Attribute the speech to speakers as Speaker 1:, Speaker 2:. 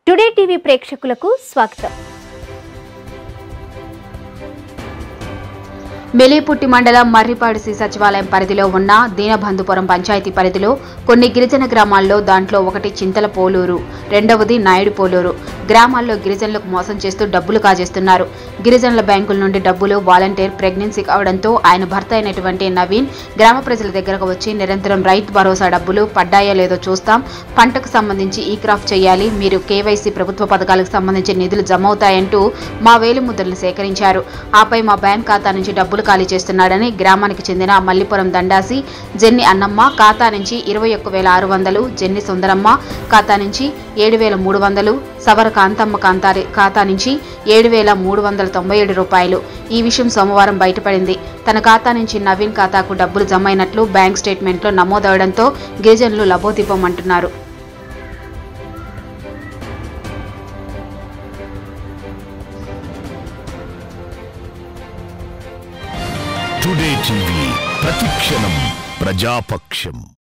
Speaker 1: today TV ప్రేక్షకులకు స్వాగతం
Speaker 2: మెలిపుట్టి మండలం మర్రిపాడు సి సచివాలయం పరిధిలో ఉన్న దీనబంధుపురం పంచాయతీ పరిధిలో కొన్ని గిరిజన గ్రామాల్లో దాంట్లో ఒకటి చింతల పోలూరు రెండవది నాయుడు పోలూరు గ్రామాల్లో గిరిజనులకు మోసం చేస్తూ డబ్బులు కాజేస్తున్నారు గిరిజనుల బ్యాంకుల నుండి డబ్బులు వాలంటీర్ ప్రెగ్నెన్సీ కావడంతో ఆయన భర్త అయినటువంటి నవీన్ గ్రామ ప్రజల దగ్గరకు వచ్చి నిరంతరం రైతు భరోసా డబ్బులు పడ్డాయో లేదో చూస్తాం పంటకు సంబంధించి ఈ క్రాఫ్ట్ చేయాలి మీరు కేవైసీ ప్రభుత్వ పథకాలకు సంబంధించి నిధులు జమ అవుతాయంటూ మా వేలు ముద్రలు సేకరించారు ఆపై మా బ్యాంక్ ఖాతా నుంచి డబ్బులు ఖాళీ చేస్తున్నాడని గ్రామానికి చెందిన మల్లిపురం దండాసి జెన్ని అన్నమ్మ ఖాతా నుంచి ఇరవై ఒక్క వేల ఆరు వందలు జెన్ని సుందరమ్మ ఖాతా నుంచి ఏడు వేల మూడు వందలు సవర కాంతమ్మ కాంతారి ఖాతా నుంచి ఏడు వేల మూడు వందల తొంభై ఏడు రూపాయలు ఈ విషయం సోమవారం బయటపడింది తన ఖాతా నుంచి నవీన్ ఖాతాకు డబ్బులు జమ అయినట్లు బ్యాంక్ స్టేట్మెంట్లో నమోదవడంతో గిరిజనులు లబోదీపమంటున్నారు
Speaker 3: టుడే టీవీ ప్రతిక్షణం ప్రజాపక్షం